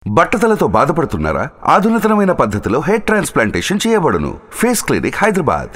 బట్టతలతో బాధపడుతున్నారా ఆధునితనమైన పద్ధతిలో హెయిర్ ట్రాన్స్ప్లాంటేషన్ చేయబడును ఫేస్ క్లినిక్ హైదరాబాద్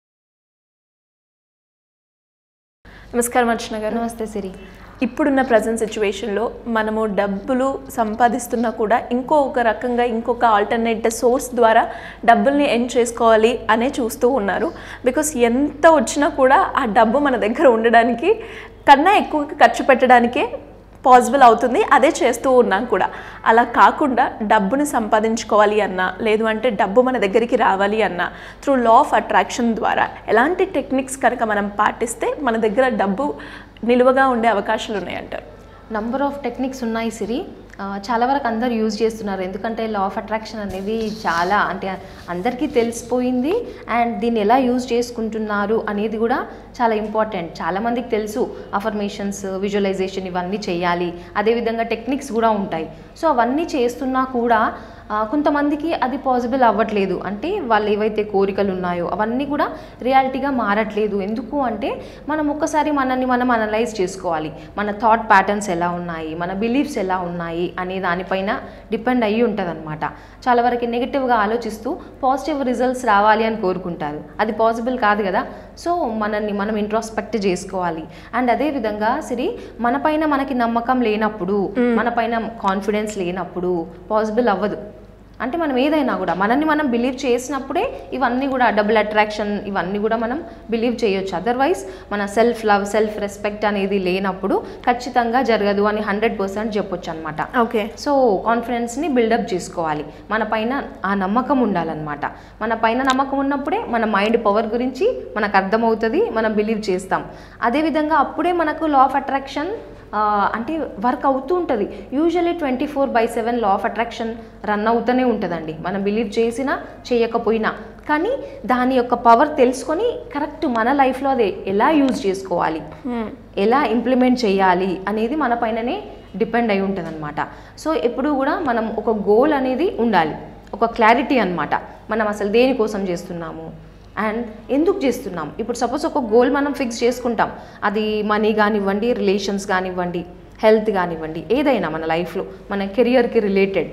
నమస్కారం అర్చన గారు నమస్తే సిరి ఇప్పుడున్న ప్రజెంట్ సిచ్యువేషన్లో మనము డబ్బులు సంపాదిస్తున్నా కూడా ఇంకో ఒక రకంగా ఇంకొక ఆల్టర్నేట్ సోర్స్ ద్వారా డబ్బుల్ని ఎన్ చేసుకోవాలి అనే చూస్తూ ఉన్నారు బికాస్ ఎంత వచ్చినా కూడా ఆ డబ్బు మన దగ్గర ఉండడానికి కన్నా ఎక్కువ ఖర్చు పెట్టడానికే పాసిబుల్ అవుతుంది అదే చేస్తూ ఉన్నాం కూడా అలా కాకుండా డబ్బుని సంపాదించుకోవాలి అన్నా లేదు అంటే డబ్బు మన దగ్గరికి రావాలి అన్నా త్రూ లా ఆఫ్ అట్రాక్షన్ ద్వారా ఎలాంటి టెక్నిక్స్ కనుక మనం పాటిస్తే మన దగ్గర డబ్బు నిలువగా ఉండే అవకాశాలు ఉన్నాయంటారు నంబర్ ఆఫ్ టెక్నిక్స్ ఉన్నాయి సిరి ఆ, చాలా వరకు అందరు యూజ్ చేస్తున్నారు ఎందుకంటే లా ఆఫ్ అట్రాక్షన్ అనేది చాలా అంటే అందరికీ తెలిసిపోయింది అండ్ దీన్ని ఎలా యూజ్ చేసుకుంటున్నారు అనేది కూడా చాలా ఇంపార్టెంట్ చాలామందికి తెలుసు అఫర్మేషన్స్ విజువలైజేషన్ ఇవన్నీ చేయాలి అదేవిధంగా టెక్నిక్స్ కూడా ఉంటాయి సో అవన్నీ చేస్తున్నా కూడా ఆ, కొంతమందికి అది పాసిబుల్ అవ్వట్లేదు అంటే వాళ్ళు ఏవైతే కోరికలు ఉన్నాయో అవన్నీ కూడా రియాలిటీగా మారట్లేదు ఎందుకు అంటే మనం ఒక్కసారి మనల్ని మనం అనలైజ్ చేసుకోవాలి మన థాట్ ప్యాటర్న్స్ ఎలా ఉన్నాయి మన బిలీఫ్స్ ఎలా ఉన్నాయి అనే దానిపైన డిపెండ్ అయ్యి ఉంటుంది చాలా వరకు నెగిటివ్గా ఆలోచిస్తూ పాజిటివ్ రిజల్ట్స్ రావాలి అని కోరుకుంటారు అది పాసిబుల్ కాదు కదా సో మనల్ని మనం ఇంట్రాస్పెక్ట్ చేసుకోవాలి అండ్ అదే విధంగా సిరి మన పైన మనకి నమ్మకం లేనప్పుడు మన పైన కాన్ఫిడెన్స్ లేనప్పుడు పాసిబుల్ అవ్వదు అంటే మనం ఏదైనా కూడా మనల్ని మనం బిలీవ్ చేసినప్పుడే ఇవన్నీ కూడా డబుల్ అట్రాక్షన్ ఇవన్నీ కూడా మనం బిలీవ్ చేయొచ్చు అదర్వైజ్ మన సెల్ఫ్ లవ్ సెల్ఫ్ రెస్పెక్ట్ అనేది లేనప్పుడు ఖచ్చితంగా జరగదు అని హండ్రెడ్ పర్సెంట్ చెప్పొచ్చు అనమాట ఓకే సో కాన్ఫిడెన్స్ని బిల్డప్ చేసుకోవాలి మన పైన ఆ నమ్మకం ఉండాలన్నమాట మన పైన నమ్మకం ఉన్నప్పుడే మన మైండ్ పవర్ గురించి మనకు అర్థమవుతుంది మనం బిలీవ్ చేస్తాం అదేవిధంగా అప్పుడే మనకు లా ఆఫ్ అట్రాక్షన్ అంటే వర్క్ అవుతూ ఉంటుంది usually twenty four by seven law of attraction run అవుతూనే ఉంటుందండి మనం బిలీవ్ చేసినా చేయకపోయినా కానీ దాని యొక్క పవర్ తెలుసుకొని కరెక్ట్ మన లైఫ్లో అది ఎలా యూజ్ చేసుకోవాలి ఎలా ఇంప్లిమెంట్ చేయాలి అనేది మన పైననే డిపెండ్ అయి ఉంటుంది అనమాట సో ఎప్పుడు కూడా మనం ఒక గోల్ అనేది ఉండాలి ఒక క్లారిటీ అన్నమాట మనం అసలు దేనికోసం చేస్తున్నాము అండ్ ఎందుకు చేస్తున్నాం ఇప్పుడు సపోజ్ ఒక గోల్ మనం ఫిక్స్ చేసుకుంటాం అది మనీ కానివ్వండి రిలేషన్స్ కానివ్వండి హెల్త్ కానివ్వండి ఏదైనా మన లైఫ్లో మన కెరియర్కి రిలేటెడ్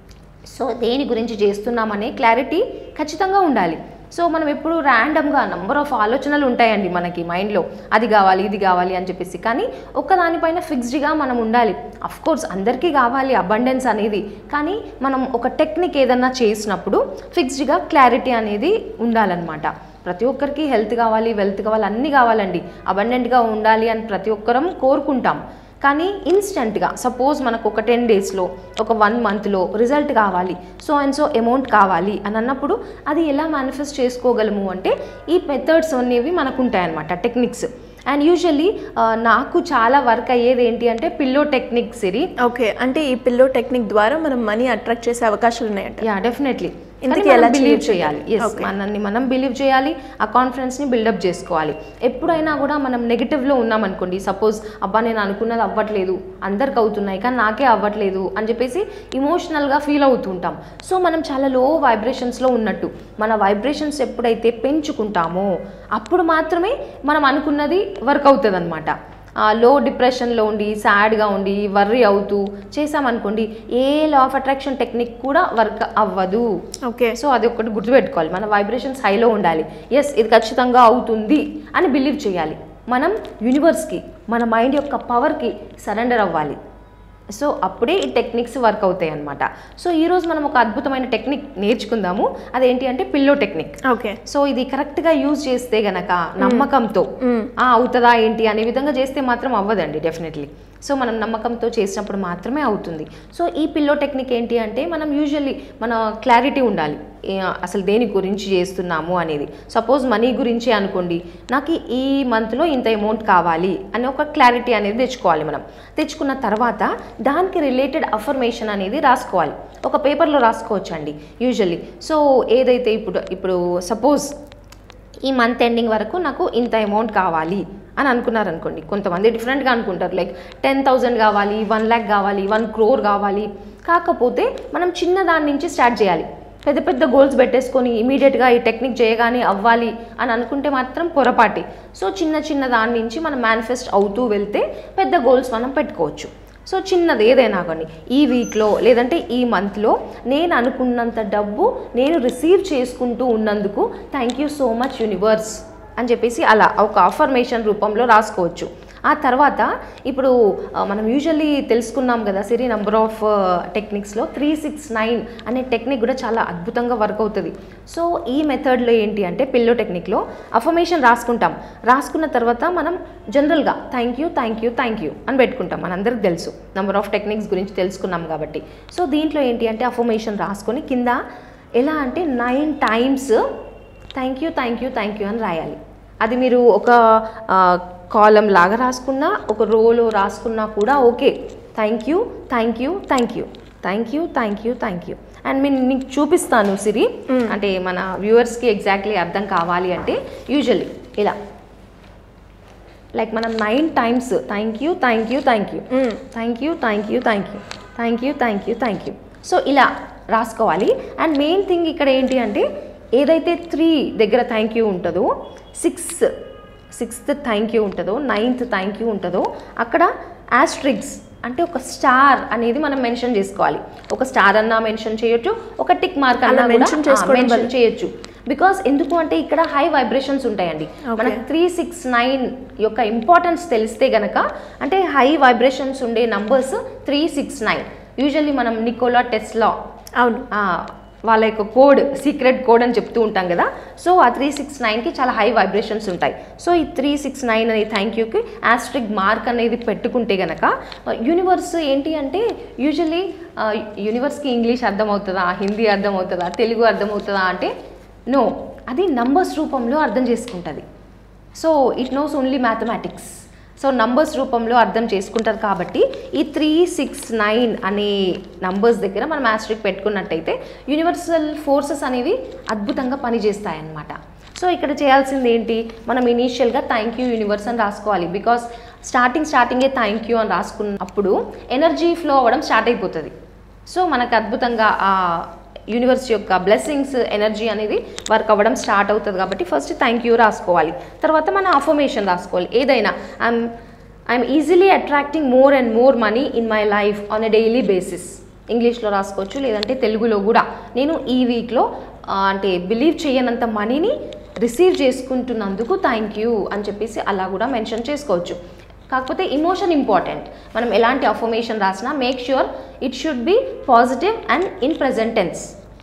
సో దేని గురించి చేస్తున్నామనే క్లారిటీ ఖచ్చితంగా ఉండాలి సో మనం ఎప్పుడు ర్యాండమ్గా నంబర్ ఆఫ్ ఆలోచనలు ఉంటాయండి మనకి మైండ్లో అది కావాలి ఇది కావాలి అని చెప్పేసి కానీ ఒక్క దానిపైన ఫిక్స్డ్గా మనం ఉండాలి అఫ్ కోర్స్ అందరికీ కావాలి అబండెన్స్ అనేది కానీ మనం ఒక టెక్నిక్ ఏదన్నా చేసినప్పుడు ఫిక్స్డ్గా క్లారిటీ అనేది ఉండాలన్నమాట ప్రతి ఒక్కరికి హెల్త్ కావాలి వెల్త్ కావాలి అన్నీ కావాలండి అబండెంట్గా ఉండాలి అని ప్రతి ఒక్కరం కోరుకుంటాం కానీ ఇన్స్టెంట్గా సపోజ్ మనకు ఒక టెన్ డేస్లో ఒక వన్ మంత్లో రిజల్ట్ కావాలి సో అండ్ సో అమౌంట్ కావాలి అని అన్నప్పుడు అది ఎలా మేనిఫెస్ట్ చేసుకోగలము అంటే ఈ మెథడ్స్ అనేవి మనకు ఉంటాయన్నమాట టెక్నిక్స్ అండ్ యూజువల్లీ నాకు చాలా వర్క్ అయ్యేది ఏంటి అంటే పిల్లో టెక్నిక్ సిరి ఓకే అంటే ఈ పిల్లో టెక్నిక్ ద్వారా మనం మనీ అట్రాక్ట్ చేసే అవకాశాలు ఉన్నాయంట యా డెఫినెట్లీ ఇంతకీ ఎలా బిలీవ్ చేయొచ్చు? చేయాలి ఎస్ Okay. మనల్ని మనం బిలీవ్ చేయాలి ఆ కాన్ఫిడెన్స్ని బిల్డప్ చేసుకోవాలి ఎప్పుడైనా కూడా మనం నెగిటివ్లో ఉన్నామనుకోండి సపోజ్ అబ్బా నేను అనుకున్నది అవ్వట్లేదు అందరికి అవుతున్నాయి కానీ నాకే అవ్వట్లేదు అని చెప్పేసి ఇమోషనల్గా ఫీల్ అవుతుంటాం సో మనం చాలా లో వైబ్రేషన్స్లో ఉన్నట్టు మన వైబ్రేషన్స్ ఎప్పుడైతే పెంచుకుంటామో అప్పుడు మాత్రమే మనం అనుకున్నది వర్క్ అవుతుంది అనమాట లో డిప్రెషన్లో ఉండి సాడ్గా ఉండి వర్రీ అవుతూ చేసామనుకోండి a law of attraction technique కూడా వర్క్ అవ్వదు ఓకే సో అది ఒకటి గుర్తుపెట్టుకోవాలి మన వైబ్రేషన్స్ హైలో ఉండాలి ఎస్ ఇది ఖచ్చితంగా అవుతుంది అని బిలీవ్ చేయాలి మనం యూనివర్స్కి మన మైండ్ యొక్క పవర్కి సరెండర్ అవ్వాలి సో అప్పుడే ఈ టెక్నిక్స్ వర్క్ అవుతాయి అనమాట సో ఈరోజు మనం ఒక అద్భుతమైన టెక్నిక్ నేర్చుకుందాము అదేంటి అంటే పిల్లో టెక్నిక్ ఓకే సో ఇది కరెక్ట్గా యూజ్ చేస్తే గనక నమ్మకంతో ఆ, అవుతుందా ఏంటి అనే విధంగా చేస్తే మాత్రం అవ్వదండి డెఫినెట్లీ సో మనం నమ్మకంతో చేసినప్పుడు మాత్రమే అవుతుంది సో ఈ పిల్లో టెక్నిక్ ఏంటి అంటే మనం యూజువల్లీ మన క్లారిటీ ఉండాలి ఏ, అసలు దేని గురించి చేస్తున్నాము అనేది సపోజ్ మనీ గురించి అనుకోండి నాకు ఈ మంత్లో ఇంత అమౌంట్ కావాలి అనే ఒక క్లారిటీ అనేది తెచ్చుకోవాలి మనం తెచ్చుకున్న తర్వాత దానికి రిలేటెడ్ అఫర్మేషన్ అనేది రాసుకోవాలి ఒక పేపర్లో రాసుకోవచ్చండి యూజువల్లీ సో ఏదైతే ఇప్పుడు ఇప్పుడు సపోజ్ ఈ మంత్ ఎండింగ్ వరకు నాకు ఇంత అమౌంట్ కావాలి అని అనుకున్నారు అనుకోండి కొంతమంది డిఫరెంట్గా అనుకుంటారు లైక్ టెన్ థౌజండ్ కావాలి వన్ ల్యాక్ కావాలి వన్ క్రోర్ కావాలి కాకపోతే మనం చిన్న దాని నుంచి స్టార్ట్ చేయాలి పెద్ద పెద్ద గోల్స్ పెట్టేసుకొని ఇమీడియట్గా ఈ టెక్నిక్ చేయగానే అవ్వాలి అని అనుకుంటే మాత్రం పొరపాటి సో చిన్న చిన్న దాని నుంచి మనం మేనిఫెస్ట్ అవుతూ వెళ్తే పెద్ద గోల్స్ మనం పెట్టుకోవచ్చు సో చిన్నది ఏదైనా కానీ ఈ వీక్లో లేదంటే ఈ మంత్లో నేను అనుకున్నంత డబ్బు నేను రిసీవ్ చేసుకుంటూ ఉన్నందుకు thank you so much universe అని చెప్పేసి అలా ఒక అఫర్మేషన్ రూపంలో రాసుకోవచ్చు ఆ తర్వాత ఇప్పుడు ఆ, మనం యూజువల్లీ తెలుసుకున్నాం కదా సిరి నంబర్ ఆఫ్ టెక్నిక్స్లో త్రీ సిక్స్ నైన్ అనే టెక్నిక్ కూడా చాలా అద్భుతంగా వర్క్ అవుతుంది సో ఈ మెథడ్లో ఏంటి అంటే పిల్లో టెక్నిక్లో అఫర్మేషన్ రాసుకుంటాం రాసుకున్న తర్వాత మనం జనరల్గా thank you thank you thank you అని పెట్టుకుంటాం మనందరికి తెలుసు నంబర్ ఆఫ్ టెక్నిక్స్ గురించి తెలుసుకున్నాం కాబట్టి సో దీంట్లో ఏంటి అంటే అఫర్మేషన్ రాసుకొని కింద ఎలా అంటే nine times thank you thank you thank you అని రాయాలి అది మీరు ఒక కాలం లాగా రాసుకున్నా ఒక రోలో రాసుకున్నా కూడా okay thank you thank you thank you thank you thank you thank you and నేను నీకు చూపిస్తాను సిరి అంటే మన వ్యూవర్స్కి ఎగ్జాక్ట్లీ అర్థం కావాలి అంటే యూజువల్లీ ఇలా లైక్ మనం nine times thank you thank you thank you thank you thank you thank you thank you thank you thank you so ఇలా రాసుకోవాలి అండ్ మెయిన్ థింగ్ ఇక్కడ ఏంటి అంటే ఏదైతే త్రీ దగ్గర థ్యాంక్ యూ ఉంటుందో సిక్స్ సిక్స్త్ థ్యాంక్ యూ ఉంటుందో ninth thank you ఉంటుందో అక్కడ యాస్ట్రిక్స్ అంటే ఒక స్టార్ అనేది మనం మెన్షన్ చేసుకోవాలి ఒక స్టార్ అన్నా మెన్షన్ చేయొచ్చు ఒక టిక్ మార్క్ అన్నా అలా కూడా mention చేసుకోవడం మెన్షన్ వల్ల- చేయొచ్చు బికాస్ ఎందుకు అంటే ఇక్కడ హై వైబ్రేషన్స్ ఉంటాయండి Okay. మనకి త్రీ సిక్స్ నైన్ యొక్క ఇంపార్టెన్స్ తెలిస్తే గనక అంటే హై వైబ్రేషన్స్ ఉండే numbers three six nine usually మనం నికోలా టెస్లా అవును వాళ్ళ యొక్క కోడ్ సీక్రెట్ కోడ్ అని చెప్తూ ఉంటాం కదా సో ఆ త్రీ సిక్స్ నైన్కి చాలా హై వైబ్రేషన్స్ ఉంటాయి సో ఈ త్రీ సిక్స్ నైన్ అనే థ్యాంక్ యూకి ఆస్ట్రిక్ మార్క్ అనేది పెట్టుకుంటే గనక యూనివర్స్ ఏంటి అంటే యూజువల్లీ యూనివర్స్కి ఇంగ్లీష్ అర్థమవుతుందా హిందీ అర్థమవుతుందా తెలుగు అర్థమవుతుందా అంటే నో అది నంబర్స్ రూపంలో అర్థం చేసుకుంటుంది so it knows only mathematics so numbers రూపంలో అర్థం చేసుకుంటారు కాబట్టి ఈ త్రీ సిక్స్ నైన్ అనే నంబర్స్ దగ్గర మనం ఆస్ట్రిక్ పెట్టుకున్నట్టయితే యూనివర్సల్ ఫోర్సెస్ అనేవి అద్భుతంగా పనిచేస్తాయన్నమాట సో ఇక్కడ చేయాల్సింది ఏంటి మనం ఇనీషియల్గా థ్యాంక్ యూ యూనివర్స్ అని రాసుకోవాలి బికాస్ స్టార్టింగ్ స్టార్టింగే థ్యాంక్ యూ అని రాసుకున్నప్పుడు ఎనర్జీ ఫ్లో అవ్వడం స్టార్ట్ అయిపోతుంది సో మనకు అద్భుతంగా ఆ యూనివర్స్ యొక్క బ్లెస్సింగ్స్ ఎనర్జీ అనేది వర్క్ అవ్వడం స్టార్ట్ అవుతుంది కాబట్టి ఫస్ట్ థ్యాంక్ యూ రాసుకోవాలి తర్వాత మన అఫర్మేషన్ రాసుకోవాలి ఏదైనా I'm I'm easily attracting more and more money in my life on a daily basis ఇంగ్లీష్లో రాసుకోవచ్చు లేదంటే తెలుగులో కూడా నేను ఈ వీక్లో అంటే బిలీవ్ చేయనంత మనీని రిసీవ్ చేసుకుంటున్నందుకు థ్యాంక్ యూ అని చెప్పేసి అలా కూడా మెన్షన్ చేసుకోవచ్చు కాకపోతే ఇమోషన్ ఇంపార్టెంట్ మనం ఎలాంటి అఫర్మేషన్ రాసినా make sure it should be positive and in present tense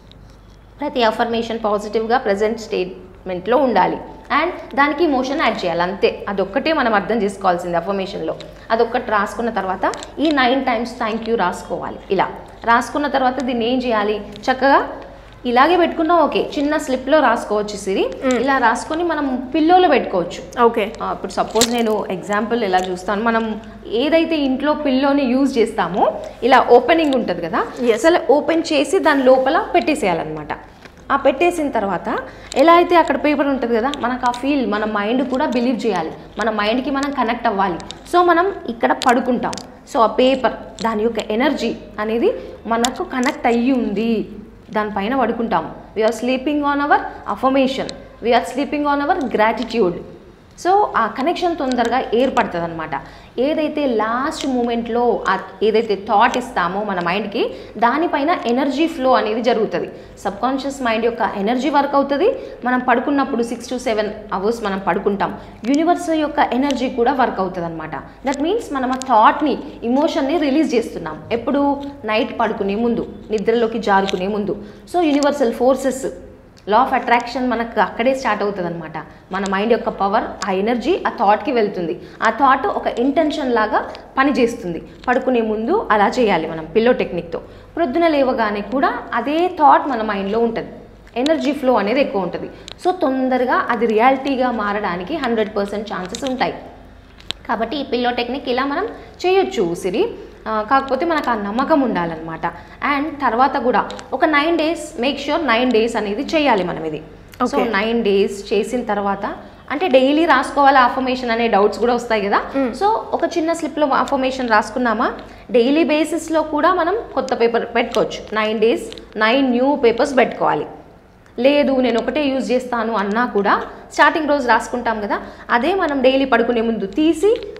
ప్రతి అఫర్మేషన్ పాజిటివ్గా ప్రజెంట్ స్టేట్మెంట్లో ఉండాలి అండ్ దానికి ఇమోషన్ యాడ్ చేయాలి అంతే అదొక్కటే మనం అర్థం చేసుకోవాల్సింది అఫర్మేషన్లో అదొక్కటి రాసుకున్న తర్వాత ఈ నైన్ టైమ్స్ థ్యాంక్ యూ రాసుకోవాలి ఇలా రాసుకున్న తర్వాత దీన్ని ఏం చేయాలి చక్కగా ఇలాగే పెట్టుకున్నా ఓకే చిన్న స్లిప్లో రాసుకోవచ్చు సిరి ఇలా రాసుకొని మనం పిల్లోలో పెట్టుకోవచ్చు ఓకే ఆ, ఇప్పుడు సపోజ్ నేను ఎగ్జాంపుల్ ఎలా చూస్తాను మనం ఏదైతే ఇంట్లో పిల్లోని యూజ్ చేస్తామో ఇలా ఓపెనింగ్ ఉంటుంది కదా Yes. అసలు ఓపెన్ చేసి దాని లోపల పెట్టేసేయాలన్నమాట ఆ పెట్టేసిన తర్వాత ఎలా అయితే అక్కడ పేపర్ ఉంటుంది కదా మనకు ఆ ఫీల్ మన మైండ్ కూడా బిలీవ్ చేయాలి మన మైండ్కి మనం కనెక్ట్ అవ్వాలి సో మనం ఇక్కడ పడుకుంటాం సో ఆ పేపర్ దాని యొక్క ఎనర్జీ అనేది మనకు కనెక్ట్ అయ్యి ఉంది దానిపైన పడుకుంటాం we're sleeping on our affirmation we're sleeping on our gratitude so ఆ కనెక్షన్ తొందరగా ఏర్పడుతుంది అనమాట ఏదైతే లాస్ట్ మూమెంట్లో ఆ ఏదైతే థాట్ ఇస్తామో మన మైండ్కి దానిపైన ఎనర్జీ ఫ్లో అనేది జరుగుతుంది సబ్ కాన్షియస్ మైండ్ యొక్క ఎనర్జీ వర్క్ అవుతుంది మనం పడుకున్నప్పుడు సిక్స్ టు సెవెన్ అవర్స్ మనం పడుకుంటాం యూనివర్స్ యొక్క ఎనర్జీ కూడా వర్క్ అవుతుంది అనమాట దట్ మీన్స్ మనం ఆ థాట్ని ఇమోషన్ని రిలీజ్ చేస్తున్నాం ఎప్పుడు నైట్ పడుకునే ముందు నిద్రలోకి జారుకునే ముందు so universal forces law of attraction మనకు అక్కడే స్టార్ట్ అవుతుంది అనమాట మన మైండ్ యొక్క పవర్ ఆ ఎనర్జీ ఆ థాట్కి వెళ్తుంది ఆ థాట్ ఒక ఇంటెన్షన్ లాగా పనిచేస్తుంది పడుకునే ముందు అలా చేయాలి మనం పిల్లో టెక్నిక్తో ప్రొద్దున లేవగానే కూడా అదే థాట్ మన మైండ్లో ఉంటుంది ఎనర్జీ ఫ్లో అనేది ఎక్కువ ఉంటుంది సో తొందరగా అది రియాలిటీగా మారడానికి హండ్రెడ్ పర్సెంట్ ఛాన్సెస్ ఉంటాయి కాబట్టి ఈ పిల్లో టెక్నిక్ ఇలా మనం చేయొచ్చు సిరి ఆ, కాకపోతే మనకు ఆ నమ్మకం ఉండాలన్నమాట అండ్ తర్వాత కూడా ఒక nine days make sure nine days అనేది చేయాలి మనం ఇది సో Okay. నైన్ డేస్ చేసిన తర్వాత అంటే డైలీ రాసుకోవాలి అఫర్మేషన్ అనే డౌట్స్ కూడా వస్తాయి కదా సో ఒక చిన్న స్లిప్లో అఫర్మేషన్ రాసుకున్నామా డైలీ బేసిస్లో కూడా మనం కొత్త పేపర్ పెట్టుకోవచ్చు nine days nine new papers పెట్టుకోవాలి లేదు నేను ఒకటే యూజ్ చేస్తాను అన్నా కూడా స్టార్టింగ్ రోజు రాసుకుంటాం కదా అదే మనం డైలీ పడుకునే ముందు తీసి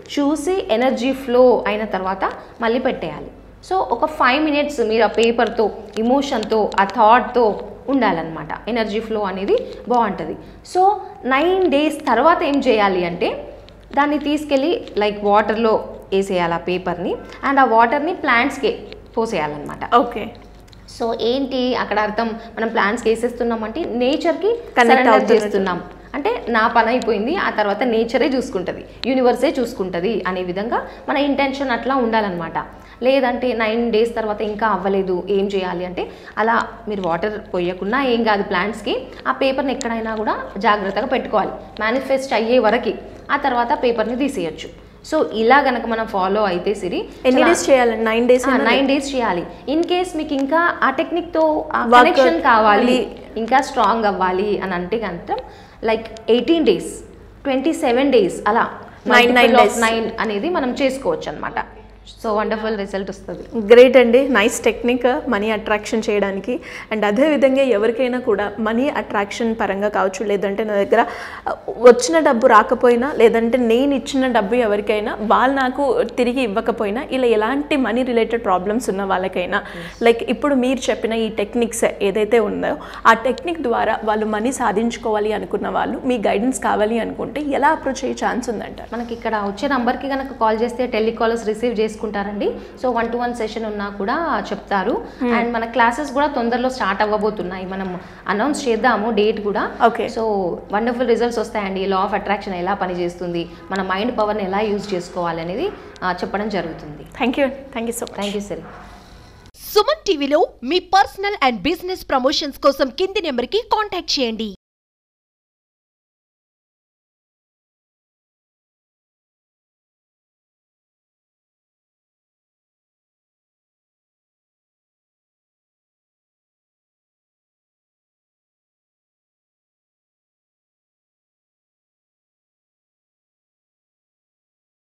చూసి ఎనర్జీ ఫ్లో అయిన తర్వాత మళ్ళీ పెట్టేయాలి సో ఒక ఫైవ్ మినిట్స్ మీరు ఆ పేపర్తో ఇమోషన్తో ఆ థాట్తో ఉండాలన్నమాట ఎనర్జీ ఫ్లో అనేది బాగుంటుంది సో నైన్ డేస్ తర్వాత ఏం చేయాలి అంటే దాన్ని తీసుకెళ్ళి లైక్ వాటర్లో వేసేయాలి ఆ పేపర్ని అండ్ ఆ వాటర్ని ప్లాంట్స్కి పోసేయాలన్నమాట ఓకే సో ఏంటి అక్కడ అర్థం మనం ప్లాన్స్ వేసేస్తున్నామంటే నేచర్కి Connect కనెక్ట్ అవుతున్నట్టు. చేస్తున్నాం అంటే నా పని అయిపోయింది ఆ తర్వాత నేచరే చూసుకుంటుంది యూనివర్సే చూసుకుంటుంది అనే విధంగా మన ఇంటెన్షన్ అట్లా ఉండాలన్నమాట లేదంటే నైన్ డేస్ తర్వాత ఇంకా అవ్వలేదు ఏం చేయాలి అంటే అలా మీరు వాటర్ పోయకుండా ఏం కాదు ప్లాంట్స్కి ఆ పేపర్ని ఎక్కడైనా కూడా జాగ్రత్తగా పెట్టుకోవాలి మేనిఫెస్ట్ అయ్యే వరకు ఆ తర్వాత పేపర్ని తీసేయచ్చు సో ఇలా గనక మనం ఫాలో అయితే సిరి ఎన్ని చాలా- డేస్ చేయాలండి నైన్ డేస్ నైన్ డేస్ చేయాలి ఇన్ కేస్ మీకు ఇంకా ఆ టెక్నిక్ తో Work కనెక్షన్ కావాలి అవ్వాలి. ఇంకా స్ట్రాంగ్ అవ్వాలి అని అంటే కనుక like eighteen days twenty seven days అలా Nine, nine days. నైన్ అనేది మనం చేసుకోవచ్చు అనమాట సో వండర్ఫుల్ రిజల్ట్ వస్తుంది గ్రేట్ అండి నైస్ టెక్నిక్ మనీ అట్రాక్షన్ చేయడానికి అండ్ అదేవిధంగా ఎవరికైనా కూడా మనీ అట్రాక్షన్ పరంగా కావచ్చు లేదంటే నా దగ్గర ఆ, వచ్చిన డబ్బు రాకపోయినా లేదంటే నేను ఇచ్చిన డబ్బు ఎవరికైనా వాళ్ళు నాకు తిరిగి ఇవ్వకపోయినా ఇలా ఎలాంటి మనీ రిలేటెడ్ ప్రాబ్లమ్స్ ఉన్న వాళ్ళకైనా లైక్ ఇప్పుడు మీరు చెప్పిన ఈ టెక్నిక్స్ ఏదైతే ఉందో ఆ టెక్నిక్ ద్వారా వాళ్ళు మనీ సాధించుకోవాలి అనుకున్న వాళ్ళు మీ గైడెన్స్ కావాలి అనుకుంటే ఎలా అప్రోచ్ అయ్యే ఛాన్స్ ఉందంటారు మనకి ఇక్కడ వచ్చే నంబర్కి కనుక కాల్ చేస్తే టెలికాలర్స్ రిసీవ్ చేసుకుంటారండి so one to one session ఉన్నా కూడా చెప్తారు అండ్ మన క్లాసెస్ కూడా తొందరలో స్టార్ట్ అవ్వబోతున్నాయి మనం అనౌన్స్ చేద్దాము డేట్ కూడా Okay. సో వండర్ఫుల్ రిజల్ట్స్ వస్తాయండి లా ఆఫ్ అట్రాక్షన్ ఎలా పనిచేస్తుంది మన మైండ్ పవర్ని ఎలా యూజ్ చేసుకోవాలి అనేది ఆ, చెప్పడం జరుగుతుంది thank you thank you so much thank you సరే సుమన్ టీవీలో మీ పర్సనల్ అండ్ బిజినెస్ ప్రమోషన్స్ కోసం కింది నెంబర్కి కాంటాక్ట్ చేయండి